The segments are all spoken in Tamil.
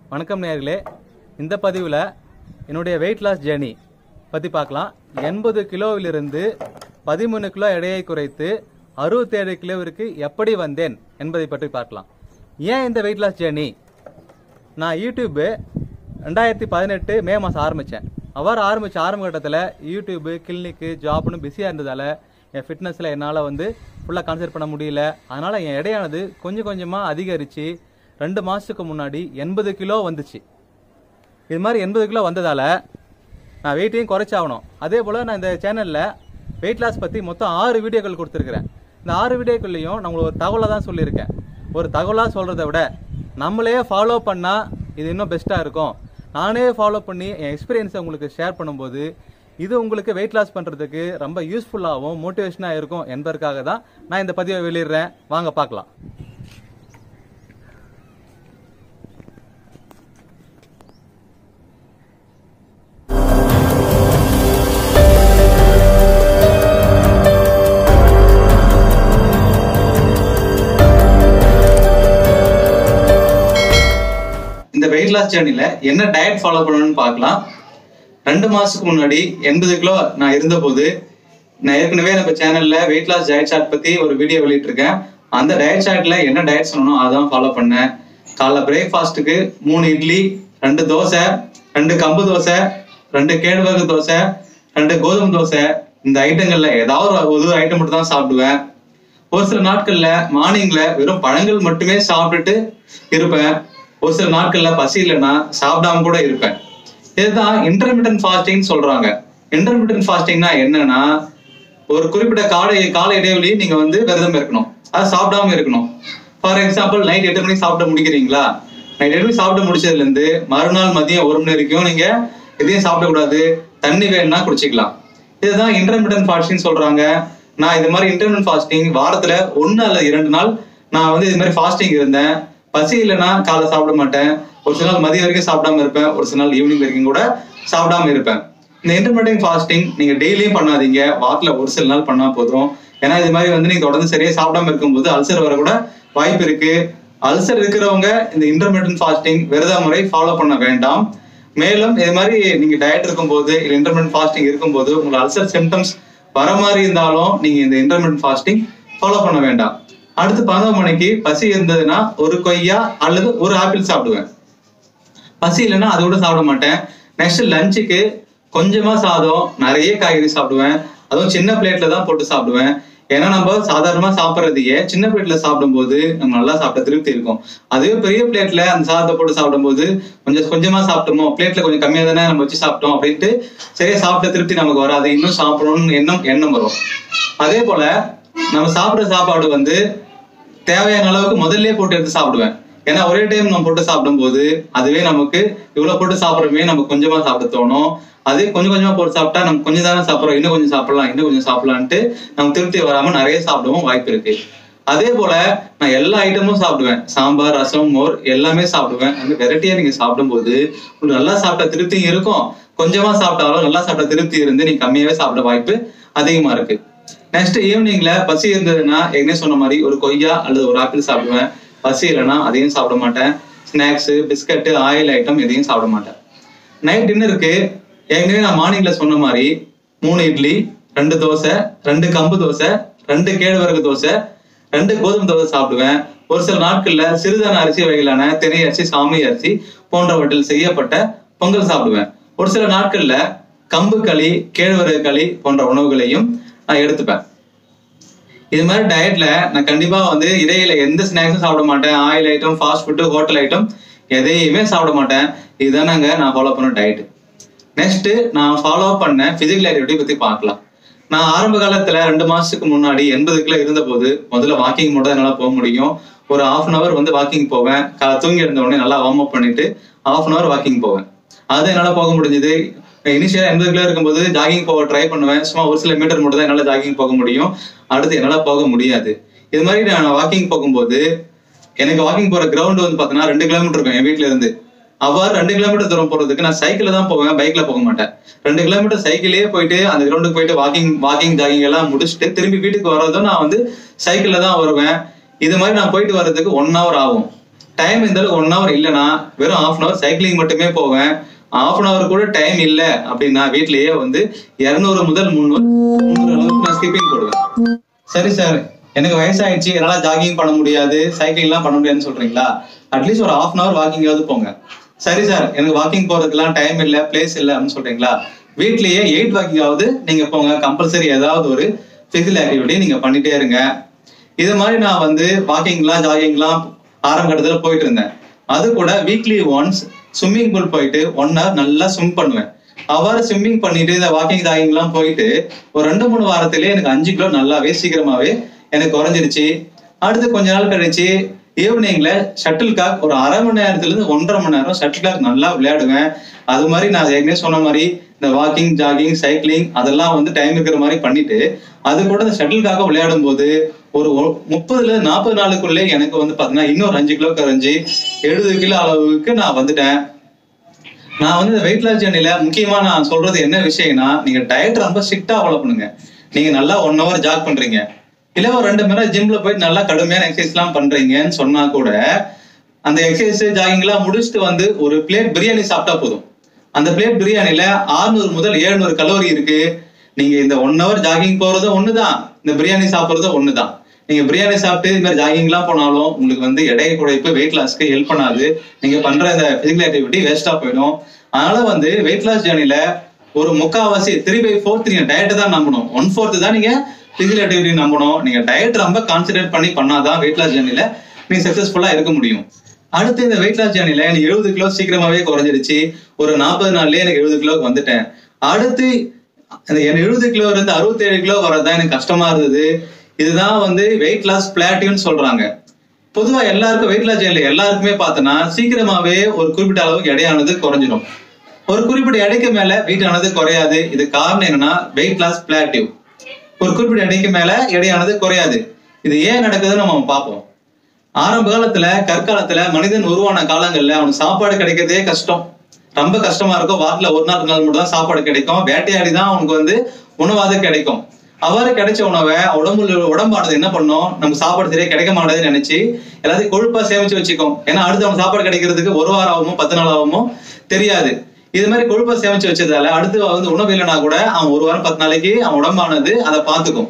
வணக்கம் நேயர்களே இந்த பதிவில் என்னுடைய வெயிட் லாஸ் ஜேர்னி பற்றி பார்க்கலாம் எண்பது கிலோவிலிருந்து பதிமூணு கிலோ எடையை குறைத்து அறுபத்தேழு கிலோவிற்கு எப்படி வந்தேன் என்பதை பற்றி பார்க்கலாம் ஏன் இந்த வெயிட் லாஸ் ஜேர்னி நான் யூடியூப்பு ரெண்டாயிரத்தி பதினெட்டு மே மாதம் ஆரம்பித்தேன் அவ்வாறு ஆரம்பித்த ஆரம்ப கட்டத்தில் யூடியூப்பு கிளினிக்கு ஜாப்னு பிஸியாக இருந்ததால் என் ஃபிட்னஸில் என்னால் வந்து ஃபுல்லாக கான்சென்ட் பண்ண முடியல அதனால் என் எடையானது கொஞ்சம் கொஞ்சமாக அதிகரித்து ரெண்டு மாதத்துக்கு முன்னாடி எண்பது கிலோ வந்துச்சு இது மாதிரி எண்பது கிலோ வந்ததால் நான் வெயிட்டையும் குறைச்சாகணும் அதே போல் நான் இந்த சேனலில் வெயிட் லாஸ் பற்றி மொத்தம் ஆறு வீடியோக்கள் கொடுத்துருக்குறேன் இந்த ஆறு வீடியோக்கள்லையும் நான் உங்களுக்கு ஒரு தகவலை தான் சொல்லியிருக்கேன் ஒரு தகவலாக சொல்கிறத விட நம்மளே ஃபாலோ பண்ணால் இது இன்னும் பெஸ்ட்டாக இருக்கும் நானே ஃபாலோ பண்ணி என் எக்ஸ்பீரியன்ஸை உங்களுக்கு ஷேர் பண்ணும்போது இது உங்களுக்கு வெயிட் லாஸ் பண்ணுறதுக்கு ரொம்ப யூஸ்ஃபுல்லாகவும் மோட்டிவேஷனாக இருக்கும் என்பதற்காக தான் நான் இந்த பதிவை வெளியிடுறேன் வாங்க பார்க்கலாம் இந்த வெயிட் லாஸ் ஜேர்னில என்ன டயட் ஃபாலோ பண்ணணும்னு பார்க்கலாம் ரெண்டு மாசத்துக்கு முன்னாடி எண்பது கிலோ நான் இருந்தபோது நான் ஏற்கனவே நம்ம சேனல்ல வெயிட் லாஸ் டயட் சார்ட் பத்தி ஒரு வீடியோ வெளியிட்டிருக்கேன் அந்த டயட் சார்ட்ல என்ன டயட் சொல்லணும் அதான் ஃபாலோ பண்ணேன் காலைல பிரேக்ஃபாஸ்ட்டுக்கு மூணு இட்லி ரெண்டு தோசை ரெண்டு கம்பு தோசை ரெண்டு கேழ்வரகு தோசை ரெண்டு கோதுமை தோசை இந்த ஐட்டங்கள்ல ஏதாவது ஒரு ஒரு ஐட்டம் மட்டும் தான் சாப்பிடுவேன் ஒரு சில நாட்கள்ல மார்னிங்ல வெறும் பழங்கள் மட்டுமே சாப்பிட்டுட்டு இருப்பேன் ஒரு சில நாட்கள்ல பசி இல்லைன்னா சாப்பிடாம கூட இருப்பேன் இதுதான் இன்டர்மீடியன்ட் ஃபாஸ்டிங் சொல்றாங்க இன்டர்மீடியன்ட் ஃபாஸ்டிங்னா என்னன்னா ஒரு குறிப்பிட்ட கால கால இடைவெளி நீங்க வந்து விரதம் இருக்கணும் அது சாப்பிடாம இருக்கணும் ஃபார் எக்ஸாம்பிள் நைட் எட்டு மணிக்கு சாப்பிட முடிக்கிறீங்களா நைட் எட்டு மணிக்கு சாப்பிட முடிச்சதுல இருந்து மறுநாள் மதியம் ஒரு மணி வரைக்கும் நீங்க எதையும் சாப்பிடக்கூடாது தண்ணி வேணும்னா குடிச்சிக்கலாம் இதுதான் இன்டர்மீடியன்ட் ஃபாஸ்டிங் சொல்றாங்க நான் இது மாதிரி இன்டர்மீடியன்ட் ஃபாஸ்டிங் வாரத்துல ஒன்னு அல்லது இரண்டு நாள் நான் வந்து இது மாதிரி ஃபாஸ்டிங் இருந்தேன் பசி இல்லைன்னா காலை சாப்பிட மாட்டேன் ஒரு சில நாள் மதியம் வரைக்கும் சாப்பிடாம இருப்பேன் ஒரு சில நாள் ஈவினிங் வரைக்கும் கூட சாப்பிடாம இருப்பேன் இந்த இன்டர்மீடியன்ட் ஃபாஸ்டிங் நீங்க டெய்லியும் பண்ணாதீங்க வாரத்துல ஒரு சில நாள் பண்ணா போதும் ஏன்னா இது மாதிரி வந்து நீங்க தொடர்ந்து சரியா சாப்பிடாம இருக்கும்போது அல்சர் வர கூட வாய்ப்பு இருக்கு அல்சர் இருக்கிறவங்க இந்த இன்டர்மீடியன்ட் ஃபாஸ்டிங் விரத முறை ஃபாலோ பண்ண வேண்டாம் மேலும் இது மாதிரி நீங்க டயட் இருக்கும்போது இல்லை இன்டர்மீடியன்ட் ஃபாஸ்டிங் இருக்கும்போது உங்களுக்கு அல்சர் சிம்டம்ஸ் வர மாதிரி இருந்தாலும் நீங்க இந்த இன்டர்மீடியன்ட் ஃபாஸ்டிங் ஃபாலோ பண்ண வேண்டாம் அடுத்து பதினொரு மணிக்கு பசி இருந்ததுன்னா ஒரு கொய்யா அல்லது ஒரு ஆப்பிள் சாப்பிடுவேன் பசி இல்லைன்னா அது கூட சாப்பிட மாட்டேன் நெக்ஸ்ட் லஞ்சுக்கு கொஞ்சமா சாதம் நிறைய காய்கறி சாப்பிடுவேன் அதுவும் சின்ன பிளேட்ல தான் போட்டு சாப்பிடுவேன் ஏன்னா நம்ம சாதாரணமா சாப்பிட்றதையே சின்ன பிளேட்ல சாப்பிடும்போது நம்ம நல்லா சாப்பிட்ட திருப்தி இருக்கும் அதுவே பெரிய பிளேட்ல அந்த சாதத்தை போட்டு சாப்பிடும்போது கொஞ்சம் கொஞ்சமா சாப்பிட்டோமோ பிளேட்ல கொஞ்சம் கம்மியா தானே நம்ம வச்சு சாப்பிட்டோம் அப்படின்ட்டு சரியா சாப்பிட்ட திருப்தி நமக்கு வராது இன்னும் சாப்பிடணும்னு எண்ணம் எண்ணம் வரும் அதே போல நம்ம சாப்பிடுற சாப்பாடு வந்து தேவையான அளவுக்கு முதல்ல போட்டு எடுத்து சாப்பிடுவேன் ஏன்னா ஒரே டைம் நம்ம போட்டு சாப்பிடும்போது அதுவே நமக்கு இவ்வளவு போட்டு சாப்பிடுறோமே நம்ம கொஞ்சமா சாப்பிட தோணும் அதே கொஞ்சம் கொஞ்சமா போட்டு சாப்பிட்டா நம்ம கொஞ்சம் தானே சாப்பிடுறோம் இன்னும் கொஞ்சம் சாப்பிடலாம் இன்னும் கொஞ்சம் சாப்பிடலான்ட்டு நம்ம திருப்தி வராம நிறைய சாப்பிடவும் வாய்ப்பு இருக்கு அதே போல நான் எல்லா ஐட்டமும் சாப்பிடுவேன் சாம்பார் ரசம் மோர் எல்லாமே சாப்பிடுவேன் அந்த வெரைட்டியா நீங்க சாப்பிடும்போது உங்களுக்கு நல்லா சாப்பிட்ட திருப்தியும் இருக்கும் கொஞ்சமா சாப்பிட்டாலும் நல்லா சாப்பிட்ட திருப்தி இருந்து நீங்க கம்மியாவே சாப்பிட வாய்ப்பு அதிகமா இருக்கு நெக்ஸ்ட் ஈவினிங்ல பசி இருந்ததுன்னா ஏற்கனவே சொன்ன மாதிரி ஒரு கொய்யா அல்லது ஒரு ஆப்பிள் சாப்பிடுவேன் பசி இல்லைன்னா அதையும் சாப்பிட மாட்டேன் ஸ்நாக்ஸ் பிஸ்கட் ஆயில் ஐட்டம் எதையும் சாப்பிட மாட்டேன் நைட் டின்னருக்கு ஏற்கனவே நான் மார்னிங்ல சொன்ன மாதிரி மூணு இட்லி ரெண்டு தோசை ரெண்டு கம்பு தோசை ரெண்டு கேழ்வரகு தோசை ரெண்டு கோதுமை தோசை சாப்பிடுவேன் ஒரு சில நாட்கள்ல சிறுதான அரிசி வகையிலான தினை அரிசி சாமி அரிசி போன்றவற்றில் செய்யப்பட்ட பொங்கல் சாப்பிடுவேன் ஒரு சில நாட்கள்ல கம்பு களி கேழ்வரகு களி போன்ற உணவுகளையும் நான் எடுத்துப்பேன் இது மாதிரி டயட்ல நான் கண்டிப்பா வந்து இடையில எந்த ஸ்நாக்ஸும் சாப்பிட மாட்டேன் oil item fast food hotel item எதையுமே சாப்பிட மாட்டேன் இதுதானங்க நான் ஃபாலோ பண்ண டயட் நெக்ஸ்ட் நான் ஃபாலோ பண்ண பிசிக்கல் ஆக்டிவிட்டி பத்தி பார்க்கலாம் நான் ஆரம்ப காலத்துல ரெண்டு மாசத்துக்கு முன்னாடி எண்பது கிலோ இருந்த போது முதல்ல வாக்கிங் மட்டும் தான் என்னால போக முடியும் ஒரு ஹாஃப் அன் அவர் வந்து வாக்கிங் போவேன் காலை தூங்கி இருந்த உடனே நல்லா வார்ம் அப் பண்ணிட்டு ஹாஃப் அன் அவர் வாக்கிங் போவேன் அது என்னால போக முடிஞ்சது இனிஷியலா எண்பது கிலோ இருக்கும்போது ஜாகிங் போக ட்ரை பண்ணுவேன் சும்மா ஒரு சில மீட்டர் மட்டும் தான் என்னால ஜாகிங் போக முடியும் அடுத்து என்னால போக முடியாது இது மாதிரி நான் வாக்கிங் போகும்போது எனக்கு வாக்கிங் போற கிரவுண்ட் வந்து பாத்தீங்கன்னா ரெண்டு கிலோமீட்டர் இருக்கும் என் வீட்ல இருந்து அவ்வாறு ரெண்டு கிலோமீட்டர் தூரம் போறதுக்கு நான் சைக்கிள்ல தான் போவேன் பைக்ல போக மாட்டேன் ரெண்டு கிலோமீட்டர் சைக்கிளே போயிட்டு அந்த கிரவுண்டுக்கு போயிட்டு வாக்கிங் வாக்கிங் ஜாகிங் எல்லாம் முடிச்சுட்டு திரும்பி வீட்டுக்கு வர்றதும் நான் வந்து சைக்கிள்ல தான் வருவேன் இது மாதிரி நான் போயிட்டு வர்றதுக்கு ஒன் ஹவர் ஆகும் டைம் இந்த அளவுக்கு ஒன் ஹவர் இல்லைன்னா வெறும் ஹாஃப் அன் ஹவர் சைக்கிளிங் மட்டுமே போவேன் ஹாஃப் அன் ஹவர் கூட டைம் இல்லை அப்படின்னா வீட்லயே வந்து இரநூறு முதல் முந்நூறு முந்நூறு அளவுக்கு நான் ஸ்கிப்பிங் போடுவேன் சரி சார் எனக்கு வயசாயிடுச்சு என்னால ஜாகிங் பண்ண முடியாது சைக்கிளிங்லாம் பண்ண முடியாதுன்னு சொல்றீங்களா அட்லீஸ்ட் ஒரு ஹாஃப் அன் ஹவர் வாக்கிங்காவது போங்க சரி சார் எனக்கு வாக்கிங் போறதுக்கெல்லாம் டைம் இல்லை பிளேஸ் இல்லை அப்படின்னு சொல்றீங்களா வீட்லயே எயிட் வாக்கிங்காவது நீங்க போங்க கம்பல்சரி ஏதாவது ஒரு பிசிக்கல் ஆக்டிவிட்டி நீங்க பண்ணிட்டே இருங்க இது மாதிரி நான் வந்து வாக்கிங்லாம் ஜாகிங்லாம் ஆரம்ப கட்டத்துல போயிட்டு இருந்தேன் அது கூட வீக்லி ஒன்ஸ் ஸ்விம்மிங் பூல் போயிட்டு ஒன் ஹவர் நல்லா ஸ்விம் பண்ணுவேன் அவ்வாறு ஸ்விம்மிங் பண்ணிட்டு இந்த வாக்கிங் ஜாகிங்லாம் போயிட்டு ஒரு ரெண்டு மூணு வாரத்திலே எனக்கு அஞ்சு கிலோ நல்லாவே சீக்கிரமாவே எனக்கு குறைஞ்சிருச்சு அடுத்து கொஞ்ச நாள் கழிச்சு ஈவினிங்ல ஷட்டில் காக் ஒரு அரை மணி நேரத்துல இருந்து ஒன்றரை மணி நேரம் ஷட்டில் காக் நல்லா விளையாடுவேன் அது மாதிரி நான் ஏற்கனவே சொன்ன மாதிரி இந்த வாக்கிங் ஜாகிங் சைக்கிளிங் அதெல்லாம் வந்து டைம் இருக்கிற மாதிரி பண்ணிட்டு அது கூட இந்த ஷட்டிலுக்காக விளையாடும் போது ஒரு ஒ- முப்பதுல நாற்பது நாளுக்குள்ளே எனக்கு வந்து பாத்தீங்கன்னா இன்னொரு அஞ்சு கிலோ குறைஞ்சி எழுபது கிலோ அளவுக்கு நான் வந்துட்டேன் நான் வந்து இந்த வெயிட் லாஸ் ஜேர்னில முக்கியமா நான் சொல்றது என்ன விஷயம்னா நீங்க டயட் ரொம்ப ஸ்ட்ரிக்டா ஃபாலோ பண்ணுங்க நீங்க நல்லா ஒன் ஹவர் ஜாக் பண்றீங்க இல்ல ஒரு ரெண்டு மணி நேரம் ஜிம்ல போயிட்டு நல்லா கடுமையான எக்ஸசைஸ் எல்லாம் பண்றீங்கன்னு சொன்னா கூட அந்த எக்ஸசைஸ் ஜாகிங் எல்லாம் முடிச்சுட்டு வந்து ஒரு பிளேட் பிரியாணி சாப்பிட்டா போதும் அந்த பிளேட் பிரியாணில 600 முதல் 700 கலோரி இருக்கு நீங்க இந்த ஒன் ஹவர் ஜாகிங் போறதும் ஒண்ணுதான் இந்த பிரியாணி சாப்பிடுறதும் ஒண்ணுதான் நீங்க பிரியாணி சாப்பிட்டு இது மாதிரி ஜாகிங் எல்லாம் போனாலும் உங்களுக்கு வந்து எடை குறைப்பு வெயிட் லாஸ்க்கு ஹெல்ப் பண்ணாது நீங்க பண்ற இந்த பிசிக்கல் ஆக்டிவிட்டி வேஸ்டா போயிடும் அதனால வந்து வெயிட் லாஸ் ஜேர்னில ஒரு முக்காவாசி த்ரீ பை ஃபோர்த் நீங்க டயட் தான் நம்பணும் ஒன் ஃபோர்த் தான் நீங்க பிசிக்கல் ஆக்டிவிட்டி நம்பணும் நீங்க டயட் ரொம்ப கான்சென்ட்ரேட் பண்ணி பண்ணாதான் வெயிட் லாஸ் ஜேர்னில நீங்க சக்சஸ்ஃபுல்லா இருக்க முடியும் அடுத்து இந்த வெயிட் லாஸ் ஜேர்னில எனக்கு எழுபது கிலோ சீக்கிரமாவே குறைஞ்சிருச்சு ஒரு நாற்பது நாள்லயே எனக்கு எழுபது கிலோக்கு வந்துட்டேன் அடுத்து அந்த எழுபது கிலோ இருந்து அறுபத்தேழு கிலோ வரதான் எனக்கு கஷ்டமா இருந்தது இதுதான் வந்து வெயிட் லாஸ் பிளாட்டியூன்னு சொல்றாங்க பொதுவா எல்லாருக்கும் வெயிட் லாஸ் ஜெயில எல்லாருக்குமே பார்த்தோன்னா சீக்கிரமாவே ஒரு குறிப்பிட்ட அளவுக்கு எடையானது குறைஞ்சிடும் ஒரு குறிப்பிட்ட எடைக்கு மேல வெயிட்டானது குறையாது இது காரணம் என்னன்னா வெயிட் லாஸ் பிளாட்டியூ ஒரு குறிப்பிட்ட எடைக்கு மேல எடையானது குறையாது இது ஏன் நடக்குதுன்னு நம்ம பார்ப்போம் ஆரம்ப காலத்துல கற்காலத்துல மனிதன் உருவான காலங்கள்ல அவனுக்கு சாப்பாடு கிடைக்கிறதே கஷ்டம் ரொம்ப கஷ்டமா இருக்கும் வாரத்துல ஒரு நாள் ரெண்டு நாள் மட்டும் தான் சாப்பாடு கிடைக்கும் வேட்டையாடி தான் அவனுக்கு வந்து உணவாது கிடைக்கும் அவ்வாறு கிடைச்ச உணவை உடம்புல உடம்பானது என்ன பண்ணும் நம்ம சாப்பாடு சரியா கிடைக்க மாட்டேதுன்னு நினைச்சு எல்லாத்தையும் கொழுப்பா சேமிச்சு வச்சுக்கும் ஏன்னா அடுத்து அவன் சாப்பாடு கிடைக்கிறதுக்கு ஒரு வாரம் ஆகுமோ பத்து நாள் ஆகுமோ தெரியாது இது மாதிரி கொழுப்பை சேமிச்சு வச்சதால அடுத்து வந்து உணவு இல்லைனா கூட அவன் ஒரு வாரம் பத்து நாளைக்கு அவன் உடம்பானது அதை பார்த்துக்கும்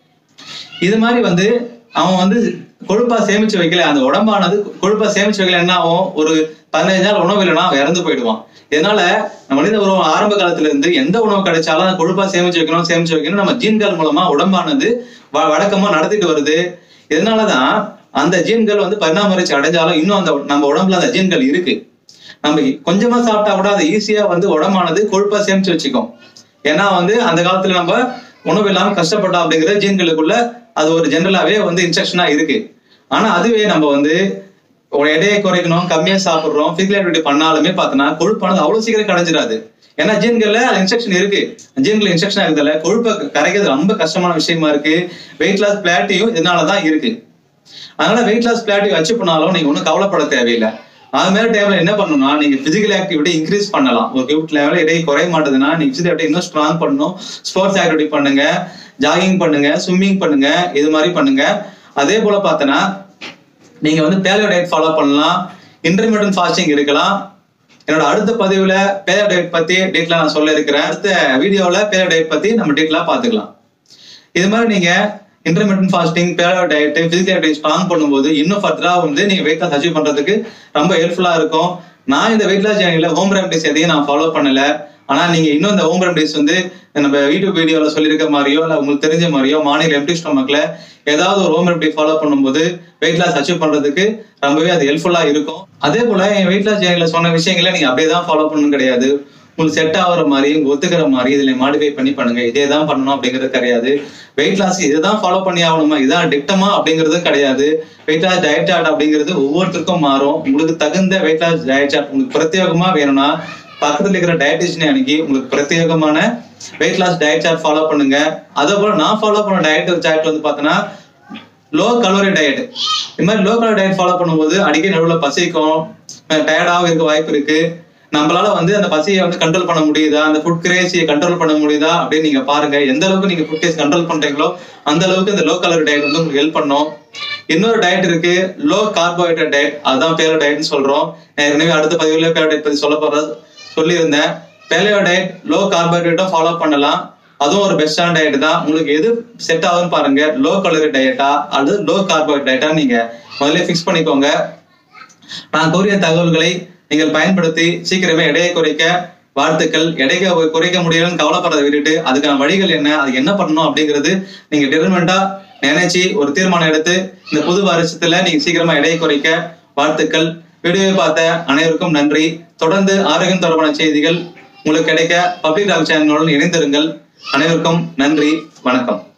இது மாதிரி வந்து அவன் வந்து கொழுப்பா சேமிச்சு வைக்கல அந்த உடம்பானது கொழுப்பா சேமிச்சு வைக்கல என்ன ஆகும் ஒரு பதினஞ்சு நாள் உணவு இல்லைன்னா அவன் இறந்து போயிடுவான் இதனால நம்ம மனித உறவு ஆரம்ப காலத்துல இருந்து எந்த உணவு கிடைச்சாலும் அந்த கொழுப்பா சேமிச்சு வைக்கணும் சேமிச்சு வைக்கணும் நம்ம ஜீன்கள் மூலமா உடம்பானது வ- வழக்கமா நடத்திட்டு வருது இதனாலதான் அந்த ஜீன்கள் வந்து பரிணாம வளர்ச்சி அடைஞ்சாலும் இன்னும் அந்த நம்ம உடம்புல அந்த ஜீன்கள் இருக்கு நம்ம கொஞ்சமா சாப்பிட்டா கூட அதை ஈஸியா வந்து உடம்பானது கொழுப்பா சேமிச்சு வச்சுக்கும் ஏன்னா வந்து அந்த காலத்துல நம்ம உணவு இல்லாம கஷ்டப்பட்டோம் அப்படிங்கிற ஜீன்களுக்குள்ள அது ஒரு ஜெனரலாவே வந்து இன்ஸ்ட்ரக்ஷனா இருக்கு ஆனா அதுவே நம்ம வந்து ஒரு எடையை குறைக்கணும் கம்மியா சாப்பிடுறோம் பிசிக்கல் ஆக்டிவிட்டி பண்ணாலுமே பார்த்தோன்னா கொழுப்பானது அவ்வளவு சீக்கிரம் கடைஞ்சிடாது ஏன்னா ஜீன்கள்ல அது இன்ஸ்ட்ரக்ஷன் இருக்கு ஜீன்கள் இன்ஸ்ட்ரக்ஷன் இருக்கிறதுல கொழுப்பை கரைக்கிறது ரொம்ப கஷ்டமான விஷயமா இருக்கு வெயிட் லாஸ் பிளாட்டியும் இதனாலதான் இருக்கு அதனால வெயிட் லாஸ் பிளாட்டிவ் அச்சீவ் பண்ணாலும் நீங்க ஒன்றும் கவலைப்பட தேவையில்லை அது மாதிரி டைம்ல என்ன பண்ணணும்னா நீங்க பிசிக்கல் ஆக்டிவிட்டி இன்க்ரீஸ் பண்ணலாம் ஒரு கிஃப்ட் லெவல் இடையே குறைய மாட்டேதுன்னா நீங்க பிசிக்கல் ஆக்டிவிட்டி இன்னும் ஸ்ட்ராங் பண்ணணும் ஸ்போர்ட்ஸ் ஆக்டிவிட்டி பண்ணுங்க ஜாகிங் பண்ணுங்க ஸ்விம்மிங் பண்ணுங்க இது மாதிரி பண்ணுங்க அதே போல பார்த்தோன்னா நீங்க வந்து பேலியோ டயட் ஃபாலோ பண்ணலாம் இன்டர்மீடியன் ஃபாஸ்டிங் இருக்கலாம் என்னோட அடுத்த பதிவுல பேலியோ டயட் பத்தி டீட்டெயிலா நான் சொல்ல இருக்கிறேன் அடுத்த வீடியோல பேலியோ டயட் பத்தி நம்ம டீட்டெயிலா பாத்துக்கலாம் இது மாதிரி நீங்க intermittent fasting paleo diet physical activity strong பண்ணும்போது இன்னும் ஃபர்தரா வந்து நீங்க வெயிட் லாஸ் அச்சீவ் பண்றதுக்கு ரொம்ப ஹெல்ப்ஃபுல்லா இருக்கும் நான் இந்த வெயிட் லாஸ் ஜேர்னில ஹோம் ரெமடிஸ் எதையும் நான் ஃபாலோ பண்ணல ஆனா நீங்க இன்னும் இந்த ஹோம் ரெமடிஸ் வந்து நம்ம யூடியூப் வீடியோல சொல்லியிருக்க மாதிரியோ இல்ல உங்களுக்கு தெரிஞ்ச மாதிரியோ மாநில எம்டி ஸ்டொமக்ல ஏதாவது ஒரு ஹோம் ரெமடி ஃபாலோ பண்ணும்போது வெயிட் லாஸ் அச்சீவ் பண்றதுக்கு ரொம்பவே அது ஹெல்ப்ஃபுல்லா இருக்கும் அதே போல என் வெயிட் லாஸ் ஜேர்னில சொன்ன விஷயங்களை நீங்க அப்படியே தான் ஃபாலோ பண்ணணும் கிடையாது உங்களுக்கு செட் ஆகுற மாதிரி உங்களுக்கு ஒத்துக்கிற மாதிரி இதுல மாடிஃபை பண்ணி பண்ணுங்க இதே தான் பண்ணணும் அப்படிங்கிறது கிடையாது வெயிட் லாஸ் இதுதான் ஃபாலோ பண்ணி ஆகணுமா இதான் டிக்டமா அப்படிங்கிறது கிடையாது வெயிட் லாஸ் டயட் சார்ட் அப்படிங்கிறது ஒவ்வொருத்தருக்கும் மாறும் உங்களுக்கு தகுந்த வெயிட் லாஸ் டயட் சார்ட் உங்களுக்கு பிரத்யேகமா வேணும்னா பக்கத்துல இருக்கிற டயட்டிஷியனை அணுகி உங்களுக்கு பிரத்யேகமான weight loss diet chart follow பண்ணுங்க அதே போல நான் ஃபாலோ பண்ண டயட் சார்ட் வந்து பார்த்தோன்னா லோ கலோரி டயட் இது மாதிரி லோ கலோரி டயட் ஃபாலோ பண்ணும்போது அடிக்கடி நடுவில் பசிக்கும் டயர்டாகவும் இருக்க வாய்ப்பு இருக்கு நம்மளால வந்து அந்த பசியை வந்து கண்ட்ரோல் பண்ண முடியுதா அந்த ஃபுட் கிரேசியை கண்ட்ரோல் பண்ண முடியுதா அப்படின்னு நீங்க பாருங்க எந்த அளவுக்கு நீங்க ஃபுட் கேஸ் கண்ட்ரோல் பண்றீங்களோ அந்த அளவுக்கு இந்த லோ கலோரி டயட் வந்து உங்களுக்கு ஹெல்ப் பண்ணும் இன்னொரு டயட் இருக்கு லோ கார்போஹைட்ரேட் டயட் அதுதான் பேலோ டயட்னு சொல்றோம் நான் ஏற்கனவே அடுத்த பதிவுல பேலோ டயட் பத்தி சொல்ல போற சொல்லியிருந்தேன் பேலியோ டயட் லோ கார்போஹைட்ரேட்டும் ஃபாலோ பண்ணலாம் அதுவும் ஒரு பெஸ்டான டயட் தான் உங்களுக்கு எது செட் ஆகுதுன்னு பாருங்க லோ கலோரி டயட்டா அல்லது லோ கார்போஹைட்ரேட் டயட்டா நீங்க முதல்ல ஃபிக்ஸ் பண்ணிக்கோங்க நான் கூறிய தகவல்களை நீங்கள் பயன்படுத்தி சீக்கிரமே எடையை குறைக்க வாழ்த்துக்கள் எடையை குறைக்க முடியலன்னு கவலைப்படுறதை விட்டுட்டு அதுக்கான வழிகள் என்ன அது என்ன பண்ணணும் அப்படிங்கிறது நீங்க டிட்டர்மெண்டா நினைச்சு ஒரு தீர்மானம் எடுத்து இந்த புது வருஷத்துல நீங்க சீக்கிரமா எடையை குறைக்க வாழ்த்துக்கள் வீடியோவை பார்த்த அனைவருக்கும் நன்றி தொடர்ந்து ஆரோக்கியம் தொடர்பான செய்திகள் உங்களுக்கு கிடைக்க பப்ளிக் டாக் சேனலுடன் இணைந்திருங்கள் அனைவருக்கும் நன்றி வணக்கம்